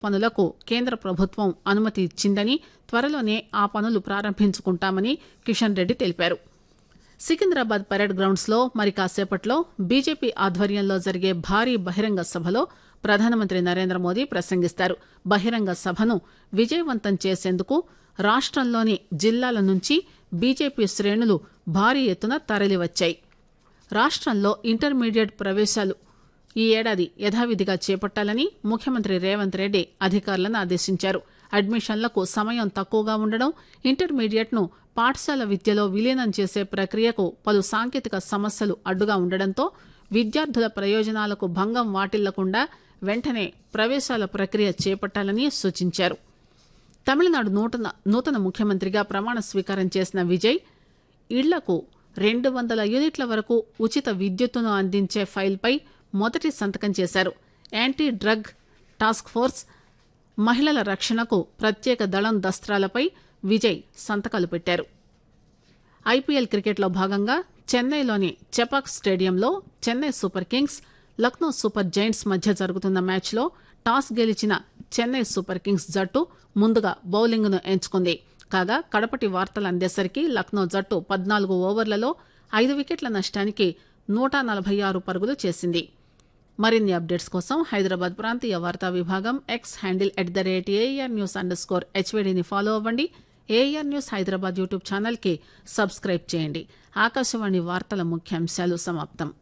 పనులకు కేంద్ర ప్రభుత్వం అనుమతి ఇచ్చిందని త్వరలోనే ఆ పనులు ప్రారంభించుకుంటామని కిషన్ రెడ్డి తెలిపారు సికింద్రాబాద్ పరేడ్ గ్రౌండ్స్ లో మరి కాసేపట్లో బీజేపీ ఆధ్వర్యంలో జరిగే భారీ బహిరంగ సభలో ప్రధానమంత్రి నరేంద్ర మోదీ ప్రసంగిస్తారు బహిరంగ సభను విజయవంతం చేసేందుకు రాష్టంలోని జిల్లాల నుంచి బీజేపీ శ్రేణులు భారీ ఎత్తున తరలివచ్చాయి రాష్టంలో ఇంటర్మీడియట్ ప్రవేశాలు ఈ ఏడాది యథావిధిగా చేపట్టాలని ముఖ్యమంత్రి రేవంత్ రెడ్డి అధికారులను ఆదేశించారు అడ్మిషన్లకు సమయం తక్కువగా ఉండడం ఇంటర్మీడియట్ ను పాఠశాల విద్యలో విలీనం చేసే ప్రక్రియకు పలు సాంకేతిక సమస్యలు అడ్డుగా ఉండడంతో విద్యార్థుల ప్రయోజనాలకు భంగం వాటిల్లకుండా వెంటనే ప్రవేశాల ప్రక్రియ చేపట్టాలని సూచించారు తమిళనాడు నూతన నూతన ముఖ్యమంత్రిగా ప్రమాణ స్వీకారం చేసిన విజయ్ ఇళ్లకు రెండు వందల యూనిట్ల వరకు ఉచిత విద్యుత్తును అందించే ఫైల్పై మొదటి సంతకం చేశారు యాంటీ డ్రగ్ టాస్క్ ఫోర్స్ మహిళల రక్షణకు ప్రత్యేక దళం దస్త్రాలపై విజయ్ సంతకాలు పెట్టారు ఐపీఎల్ క్రికెట్లో భాగంగా చెన్నైలోని చెపాక్ స్టేడియంలో Chennai super kings Lucknow super giants మధ్య జరుగుతున్న మ్యాచ్లో టాస్ గెలిచిన చెన్నై సూపర్ కింగ్స్ జట్టు ముందుగా బౌలింగ్ను ఎంచుకుంది కాగా కడపటి వార్తలు అందేసరికి లక్నో జట్టు పద్నాలుగు ఓవర్లలో ఐదు వికెట్ల నష్టానికి నూట నలభై ఆరు పరుగులు చేసింది మరిన్ని అప్డేట్స్ కోసం హైదరాబాద్ ప్రాంతీయ వార్తా విభాగం X handle at the rate AIR news under score హెచ్వీడీని ఫాలో అవ్వండి ఏఆర్ న్యూస్ హైదరాబాద్ యూట్యూబ్ ఛానల్కి సబ్స్క్రైబ్ చేయండి ఆకాశవాణి వార్తల ముఖ్యాంశాలు సమాప్తం